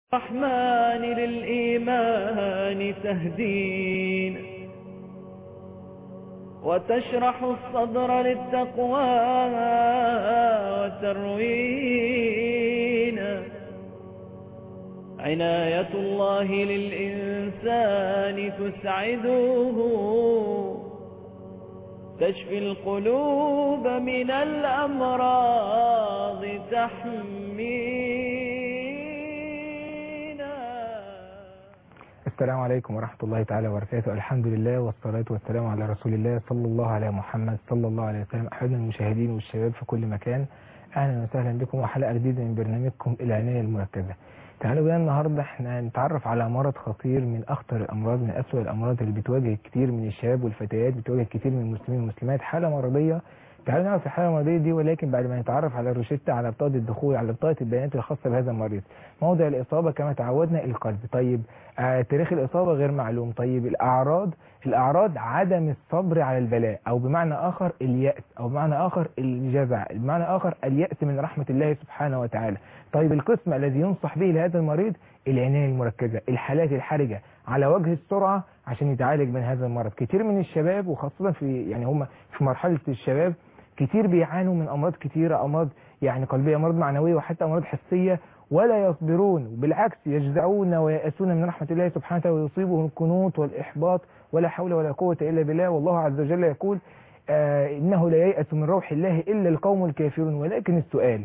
الرحمن للإيمان تهدين وتشرح الصدر للتقوى وتروين عناية الله للإنسان تسعده تشفي القلوب من الأمراض تحمينا السلام عليكم ورحمة الله تعالى وبركاته الحمد لله والصلاة والسلام على رسول الله صلى الله على محمد صلى الله عليه وسلم أحبابنا المشاهدين والشباب في كل مكان أهلا وسهلا بكم وحلقة جديدة من برنامجكم العناية المركزة تعالوا بقى النهاردة احنا نتعرف على مرض خطير من أخطر الأمراض من أسوأ الأمراض اللي بتواجه كتير من الشباب والفتيات بتواجه كتير من المسلمين والمسلمات حالة مرضية تعالوا نعرف الحالة المرضية دي ولكن بعد ما نتعرف على الروشتة على بطاقة الدخول على بطاقة البيانات الخاصة بهذا المريض موضع الإصابة كما تعودنا القلب طيب آه تاريخ الإصابة غير معلوم طيب الأعراض الأعراض عدم الصبر على البلاء أو بمعنى آخر اليأس أو بمعنى آخر الجزع بمعنى آخر اليأس من رحمة الله سبحانه وتعالى طيب القسم الذي ينصح به لهذا المريض العناية المركزة الحالات الحرجة على وجه السرعة عشان يتعالج من هذا المرض كتير من الشباب وخاصة في يعني هم في مرحلة الشباب كتير بيعانوا من أمراض كتيرة أمراض يعني قلبية أمراض معنوية وحتى أمراض حسية ولا يصبرون بالعكس يجزعون ويأسون من رحمة الله سبحانه وتعالى ويصيبهم القنوط والإحباط ولا حول ولا قوة إلا بالله والله عز وجل يقول آه إنه لا ييأس من روح الله إلا القوم الكافرون ولكن السؤال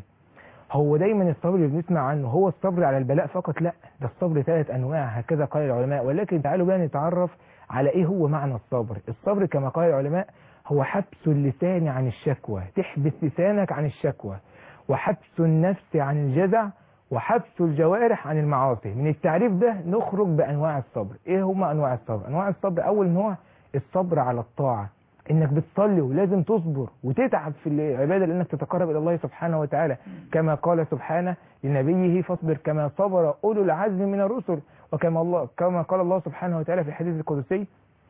هو دايما الصبر اللي بنسمع عنه هو الصبر على البلاء فقط لا ده الصبر ثلاث أنواع هكذا قال العلماء ولكن تعالوا بقى نتعرف على إيه هو معنى الصبر الصبر كما قال العلماء هو حبس اللسان عن الشكوى تحبس لسانك عن الشكوى وحبس النفس عن الجزع وحبس الجوارح عن المعاصي من التعريف ده نخرج بأنواع الصبر ايه هما أنواع الصبر أنواع الصبر أول نوع الصبر على الطاعة انك بتصلي ولازم تصبر وتتعب في العبادة لانك تتقرب الى الله سبحانه وتعالى كما قال سبحانه لنبيه فاصبر كما صبر اولو العزم من الرسل وكما الله كما قال الله سبحانه وتعالى في الحديث القدسي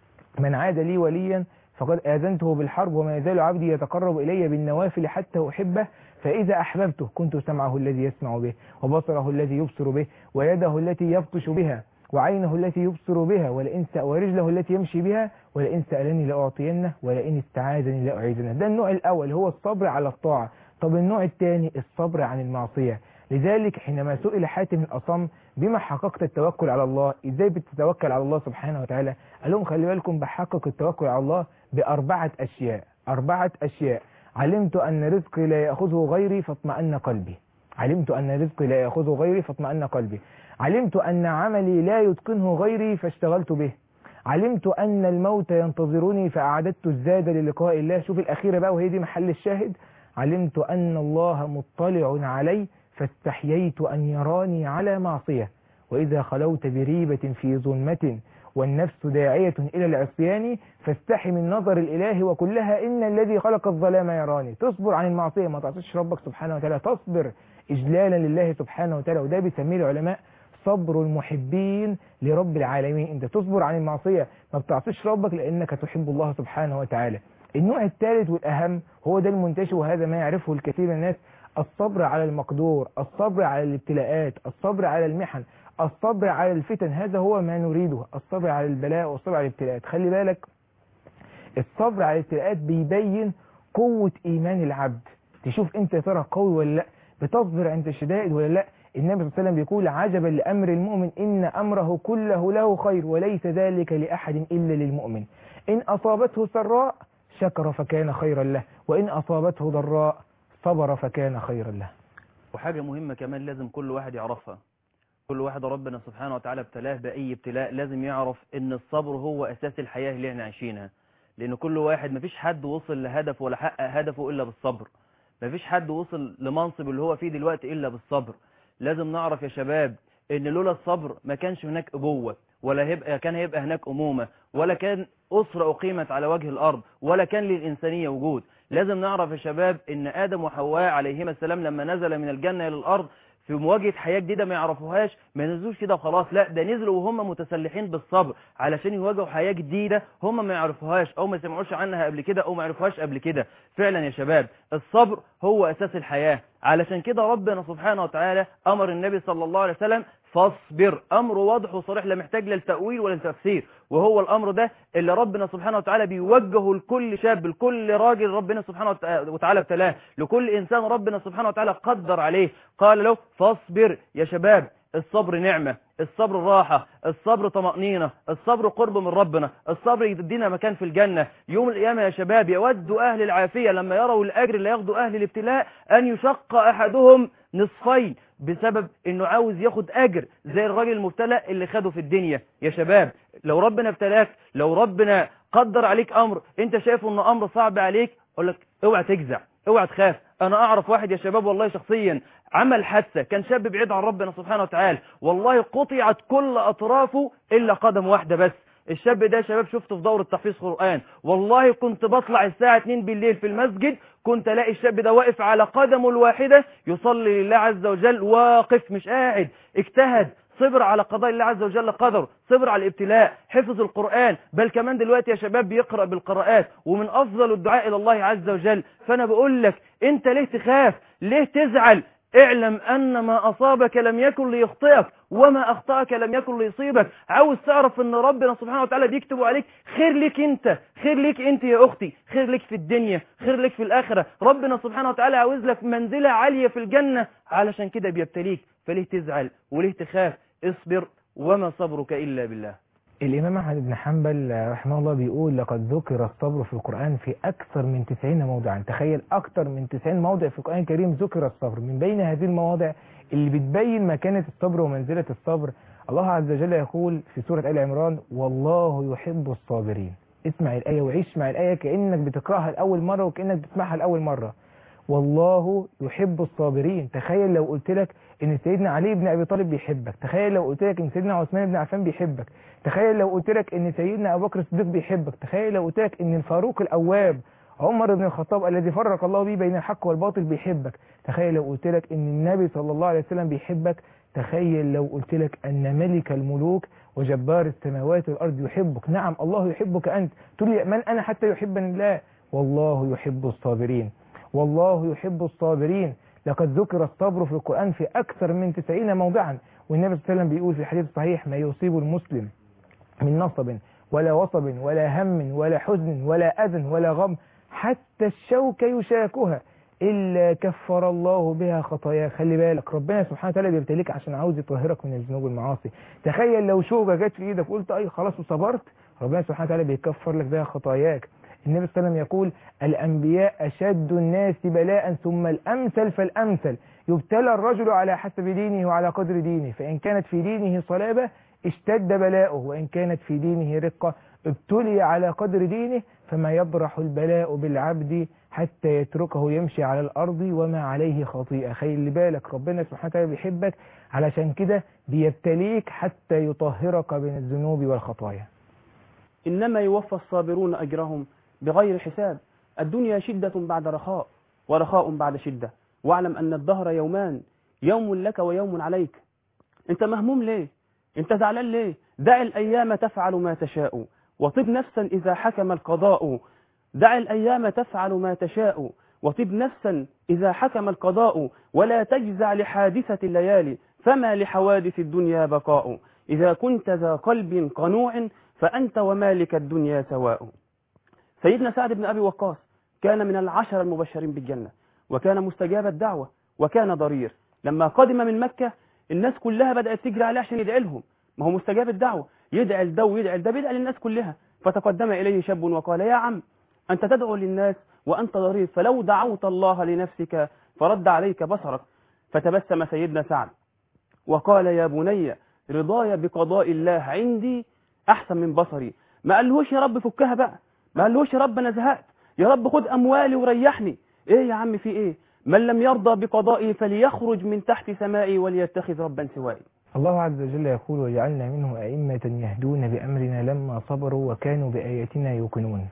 من عاد لي وليا فقد آذنته بالحرب وما يزال عبدي يتقرب إلي بالنوافل حتى أحبه فإذا أحببته كنت سمعه الذي يسمع به وبصره الذي يبصر به ويده التي يبطش بها وعينه التي يبصر بها ولئن ورجله التي يمشي بها ولئن سألني لأعطينه ولئن استعاذني لأعيذنه ده النوع الأول هو الصبر على الطاعة طب النوع الثاني الصبر عن المعصية لذلك حينما سئل حاتم الأصم بما حققت التوكل على الله ازاي بتتوكل على الله سبحانه وتعالى قال لهم خلي بالكم بحقق التوكل على الله بأربعة أشياء أربعة أشياء علمت أن رزقي لا يأخذه غيري فاطمأن قلبي علمت أن رزقي لا يأخذه غيري فاطمأن قلبي علمت أن عملي لا يتقنه غيري فاشتغلت به علمت أن الموت ينتظرني فأعددت الزاد للقاء الله شوف الأخيرة بقى وهي دي محل الشاهد علمت أن الله مطلع علي فاستحييت أن يراني على معصية وإذا خلوت بريبة في ظلمة والنفس داعية إلى العصيان فاستحي من نظر الإله وكلها إن الذي خلق الظلام يراني تصبر عن المعصية ما تعصيش ربك سبحانه وتعالى تصبر إجلالا لله سبحانه وتعالى وده بيسميه العلماء صبر المحبين لرب العالمين انت تصبر عن المعصية ما بتعصيش ربك لأنك تحب الله سبحانه وتعالى النوع الثالث والأهم هو ده المنتشر وهذا ما يعرفه الكثير من الناس الصبر على المقدور الصبر على الابتلاءات الصبر على المحن الصبر على الفتن هذا هو ما نريده الصبر على البلاء والصبر على الابتلاءات خلي بالك الصبر على الابتلاءات بيبين قوة إيمان العبد تشوف انت ترى قوي ولا لا بتصبر عند الشدائد ولا لا النبي صلى الله عليه وسلم بيقول عجبا لأمر المؤمن إن أمره كله له خير وليس ذلك لأحد إلا للمؤمن إن أصابته سراء شكر فكان خيرا له وإن أصابته ضراء صبر فكان خيرا له وحاجة مهمة كمان لازم كل واحد يعرفها كل واحد ربنا سبحانه وتعالى ابتلاه بأي ابتلاء لازم يعرف ان الصبر هو أساس الحياة اللي احنا عايشينها لأن كل واحد مفيش حد وصل لهدف ولا حقق هدفه إلا بالصبر مفيش حد وصل لمنصب اللي هو فيه دلوقتي إلا بالصبر لازم نعرف يا شباب ان لولا الصبر ما كانش هناك أبوة ولا هيبقى كان هيبقى هناك أمومة ولا كان أسرة أقيمت على وجه الأرض ولا كان للإنسانية وجود لازم نعرف يا شباب ان آدم وحواء عليهما السلام لما نزل من الجنة إلى الأرض في مواجهة حياة جديدة ما يعرفوهاش ما نزلوش كده وخلاص لا ده نزلوا وهم متسلحين بالصبر علشان يواجهوا حياة جديدة هم ما يعرفوهاش او ما سمعوش عنها قبل كده او ما يعرفوهاش قبل كده فعلا يا شباب الصبر هو اساس الحياة علشان كده ربنا سبحانه وتعالى امر النبي صلى الله عليه وسلم فاصبر امر واضح وصريح لا محتاج لا لتاويل ولا لتفسير وهو الامر ده اللي ربنا سبحانه وتعالى بيوجهه لكل شاب لكل راجل ربنا سبحانه وت- وتعالى ابتلاه لكل انسان ربنا سبحانه وتعالى قدر عليه قال له فاصبر يا شباب الصبر نعمة الصبر راحة الصبر طمأنينة الصبر قرب من ربنا الصبر يدينا مكان في الجنة يوم القيامة يا شباب يود أهل العافية لما يروا الأجر اللي ياخده أهل الابتلاء أن يشق أحدهم نصفين بسبب انه عاوز ياخد اجر زي الراجل المبتلى اللي خده في الدنيا يا شباب لو ربنا ابتلاك لو ربنا قدر عليك امر انت شايفه انه امر صعب عليك اقول لك اوعى تجزع اوعى تخاف انا اعرف واحد يا شباب والله شخصيا عمل حادثه كان شاب بعيد عن ربنا سبحانه وتعالى والله قطعت كل اطرافه الا قدم واحده بس الشاب ده يا شباب شفته في دورة تحفيظ قرآن والله كنت بطلع الساعة 2 بالليل في المسجد كنت الاقي الشاب ده واقف على قدمه الواحدة يصلي لله عز وجل واقف مش قاعد اجتهد صبر على قضاء الله عز وجل قدر صبر على الابتلاء حفظ القرآن بل كمان دلوقتي يا شباب بيقرأ بالقراءات ومن أفضل الدعاء إلى الله عز وجل فأنا بقول لك أنت ليه تخاف ليه تزعل اعلم أن ما أصابك لم يكن ليخطئك وما أخطأك لم يكن ليصيبك عاوز تعرف أن ربنا سبحانه وتعالى بيكتب عليك خير لك أنت خير لك أنت يا أختي خير لك في الدنيا خير لك في الآخرة ربنا سبحانه وتعالى عاوز لك منزلة عالية في الجنة علشان كده بيبتليك فليه تزعل وليه تخاف اصبر وما صبرك إلا بالله الإمام أحمد بن حنبل رحمه الله بيقول لقد ذكر الصبر في القرآن في أكثر من 90 موضعا تخيل أكثر من 90 موضع في القرآن الكريم ذكر الصبر من بين هذه المواضع اللي بتبين مكانة الصبر ومنزلة الصبر الله عز وجل يقول في سورة آل عمران والله يحب الصابرين اسمع الآية وعيش مع الآية كأنك بتقرأها لأول مرة وكأنك بتسمعها لأول مرة والله يحب الصابرين تخيل لو قلت لك ان سيدنا علي بن ابي طالب بيحبك تخيل لو قلت لك ان سيدنا عثمان بن عفان بيحبك تخيل لو قلت لك ان سيدنا ابو بكر الصديق بيحبك تخيل لو قلت لك ان الفاروق الاواب عمر بن الخطاب الذي فرق الله به بين الحق والباطل بيحبك تخيل لو قلت لك ان النبي صلى الله عليه وسلم بيحبك تخيل لو قلت لك ان ملك الملوك وجبار السماوات والارض يحبك نعم الله يحبك انت تقول لي من انا حتى يحبني الله والله يحب الصابرين والله يحب الصابرين لقد ذكر الصبر في القرآن في أكثر من 90 موضعا والنبي صلى الله عليه وسلم بيقول في الحديث الصحيح ما يصيب المسلم من نصب ولا وصب ولا هم ولا حزن ولا أذى ولا غم حتى الشوك يشاكها إلا كفر الله بها خطايا خلي بالك ربنا سبحانه وتعالى بيبتليك عشان عاوز يطهرك من الذنوب والمعاصي تخيل لو شوكة جت في إيدك وقلت أي خلاص وصبرت ربنا سبحانه وتعالى بيكفر لك بها خطاياك النبي صلى الله عليه وسلم يقول الأنبياء أشد الناس بلاء ثم الأمثل فالأمثل يبتلى الرجل على حسب دينه وعلى قدر دينه فإن كانت في دينه صلابة اشتد بلاؤه وإن كانت في دينه رقة ابتلي على قدر دينه فما يبرح البلاء بالعبد حتى يتركه يمشي على الأرض وما عليه خطيئة خلي بالك ربنا سبحانه وتعالى بيحبك علشان كده بيبتليك حتى يطهرك من الذنوب والخطايا إنما يوفى الصابرون أجرهم بغير حساب الدنيا شدة بعد رخاء ورخاء بعد شدة واعلم أن الدهر يومان يوم لك ويوم عليك أنت مهموم ليه أنت زعلان ليه دع الأيام تفعل ما تشاء وطب نفسا إذا حكم القضاء دع الأيام تفعل ما تشاء وطب نفسا إذا حكم القضاء ولا تجزع لحادثة الليالي فما لحوادث الدنيا بقاء إذا كنت ذا قلب قنوع فأنت ومالك الدنيا سواء سيدنا سعد بن أبي وقاص كان من العشر المبشرين بالجنة وكان مستجاب الدعوة وكان ضرير لما قدم من مكة الناس كلها بدأت تجري عليه عشان يدعي لهم ما هو مستجاب الدعوة يدعي لده ويدعي لده بيدعي للناس كلها فتقدم إليه شاب وقال يا عم أنت تدعو للناس وأنت ضرير فلو دعوت الله لنفسك فرد عليك بصرك فتبسم سيدنا سعد وقال يا بني رضاي بقضاء الله عندي أحسن من بصري ما قالهوش يا رب فكها بقى ما قالهوش يا رب أنا زهقت يا رب خد أموالي وريحني إيه يا عم في إيه من لم يرضى بقضائي فليخرج من تحت سمائي وليتخذ ربا سوائي الله عز وجل يقول وجعلنا منه أئمة يهدون بأمرنا لما صبروا وكانوا بآياتنا يوقنون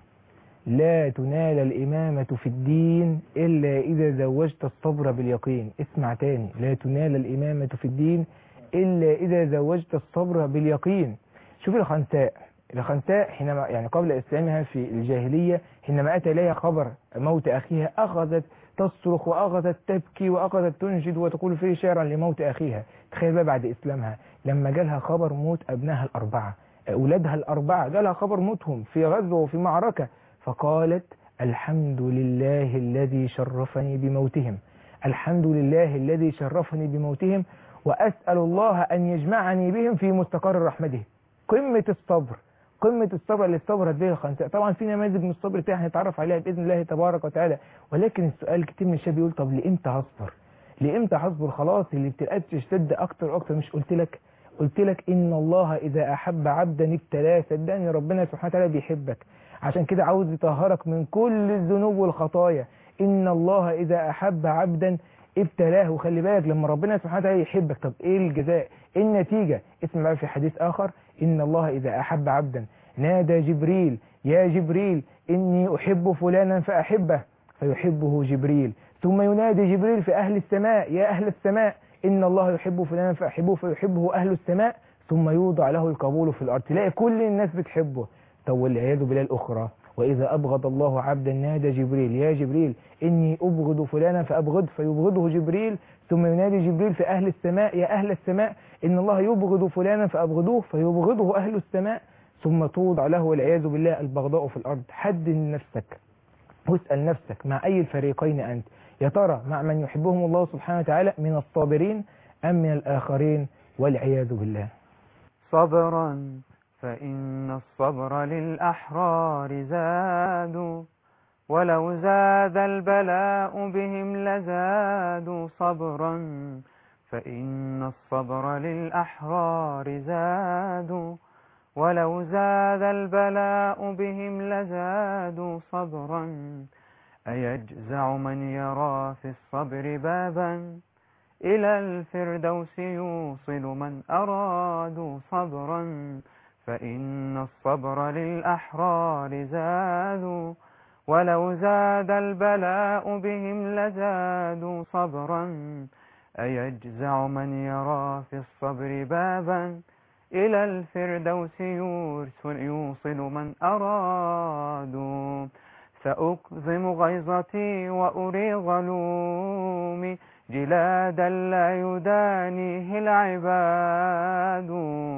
لا تنال الإمامة في الدين إلا إذا زوجت الصبر باليقين اسمع تاني لا تنال الإمامة في الدين إلا إذا زوجت الصبر باليقين شوف الخنساء الخنساء حينما يعني قبل إسلامها في الجاهلية حينما أتى إليها خبر موت أخيها أخذت تصرخ وأخذت تبكي وأخذت تنشد وتقول فيه شعرا لموت أخيها تخيل بقى بعد إسلامها لما جالها خبر موت ابنائها الاربعه اولادها الاربعه جالها خبر موتهم في غزوه وفي معركه فقالت الحمد لله الذي شرفني بموتهم الحمد لله الذي شرفني بموتهم واسال الله ان يجمعني بهم في مستقر رحمته قمه الصبر قمة الصبر اللي استبرت به الخنساء طبعا في نماذج من الصبر تاني هنتعرف عليها بإذن الله تبارك وتعالى ولكن السؤال كتير من الشباب يقول طب لإمتى هصبر لإمتى هصبر خلاص الابتلاءات تشتد أكتر وأكتر مش قلت لك قلت لك إن الله إذا أحب عبدا ابتلاه صدقني ربنا سبحانه وتعالى بيحبك عشان كده عاوز يطهرك من كل الذنوب والخطايا إن الله إذا أحب عبدا ابتلاه وخلي بالك لما ربنا سبحانه وتعالى يحبك طب ايه الجزاء ايه النتيجة اسمع بقى في حديث اخر ان الله اذا احب عبدا نادى جبريل يا جبريل اني احب فلانا فاحبه فيحبه جبريل ثم ينادي جبريل في اهل السماء يا اهل السماء ان الله يحب فلانا فاحبه فيحبه اهل السماء ثم يوضع له القبول في الارض تلاقي كل الناس بتحبه طب والعياذ بالله الاخرى وإذا أبغض الله عبدا نادى جبريل يا جبريل إني أبغض فلانا فأبغض فيبغضه جبريل ثم ينادي جبريل في أهل السماء يا أهل السماء إن الله يبغض فلانا فأبغضوه فيبغضه أهل السماء ثم توضع له والعياذ بالله البغضاء في الأرض حدد نفسك واسأل نفسك مع أي الفريقين أنت يا ترى مع من يحبهم الله سبحانه وتعالى من الصابرين أم من الآخرين والعياذ بالله صبرا فإن الصبر للأحرار زاد ولو زاد البلاء بهم لزادوا صبرا فإن الصبر للأحرار زاد ولو زاد البلاء بهم لزادوا صبرا أيجزع من يرى في الصبر بابا إلى الفردوس يوصل من أرادوا صبرا فإن الصبر للأحرار زادوا ولو زاد البلاء بهم لزادوا صبرا أيجزع من يرى في الصبر بابا إلى الفردوس يوصل من أرادوا سأكظم غيظتي وأريغ لومي جلادا لا يدانيه العباد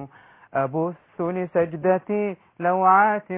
أبث لسجدتي لوعات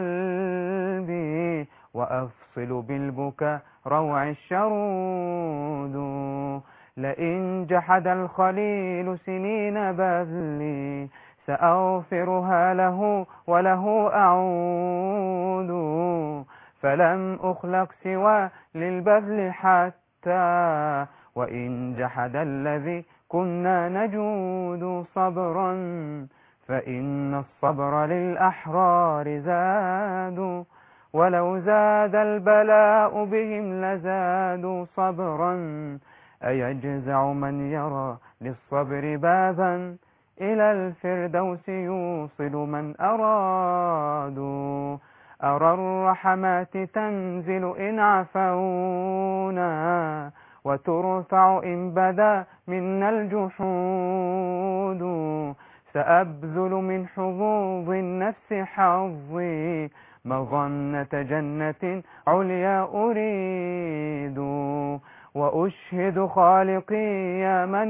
قلبي وأفصل بالبكاء روع الشرود لئن جحد الخليل سنين بذلي سأغفرها له وله أعود فلم أخلق سوى للبذل حتى وإن جحد الذي كنا نجود صبرا فإن الصبر للأحرار زاد ولو زاد البلاء بهم لزادوا صبرا أيجزع من يرى للصبر بابا إلى الفردوس يوصل من أرادوا أرى الرحمات تنزل إن عفونا وترفع إن بدا منا الجحود سأبذل من حظوظ النفس حظي مظنة جنة عليا أريد وأشهد خالقي يا من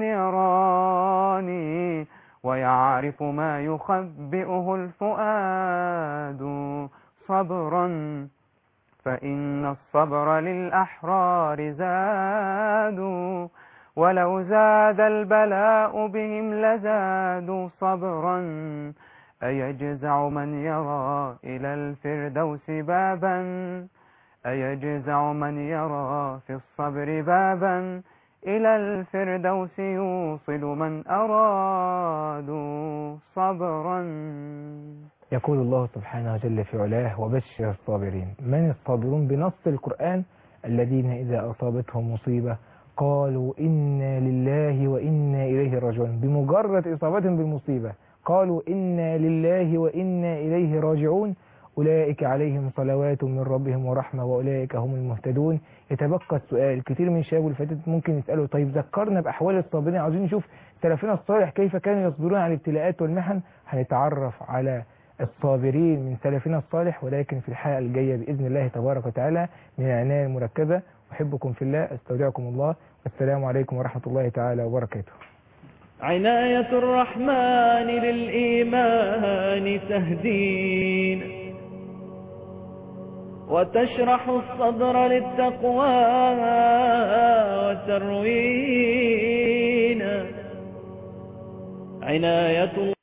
يراني ويعرف ما يخبئه الفؤاد صبرا فإن الصبر للأحرار زاد ولو زاد البلاء بهم لزادوا صبرا أيجزع من يرى إلى الفردوس بابا أيجزع من يرى في الصبر بابا إلى الفردوس يوصل من أرادوا صبرا يقول الله سبحانه جل في علاه وبشر الصابرين من الصابرون بنص القرآن الذين إذا أصابتهم مصيبة قالوا إنا لله وإنا إليه راجعون بمجرد إصابتهم بالمصيبة قالوا إنا لله وإنا إليه راجعون أولئك عليهم صلوات من ربهم ورحمة وأولئك هم المهتدون يتبقى السؤال كتير من الشباب والفتاة ممكن يسألوا طيب ذكرنا بأحوال الصابرين عاوزين نشوف سلفنا الصالح كيف كانوا يصبرون على الابتلاءات والمحن هنتعرف على الصابرين من سلفنا الصالح ولكن في الحلقة الجاية بإذن الله تبارك وتعالى من العناية المركزة أحبكم في الله أستودعكم الله والسلام عليكم ورحمة الله تعالى وبركاته عناية الرحمن للإيمان تهدين وتشرح الصدر للتقوى وتروين عناية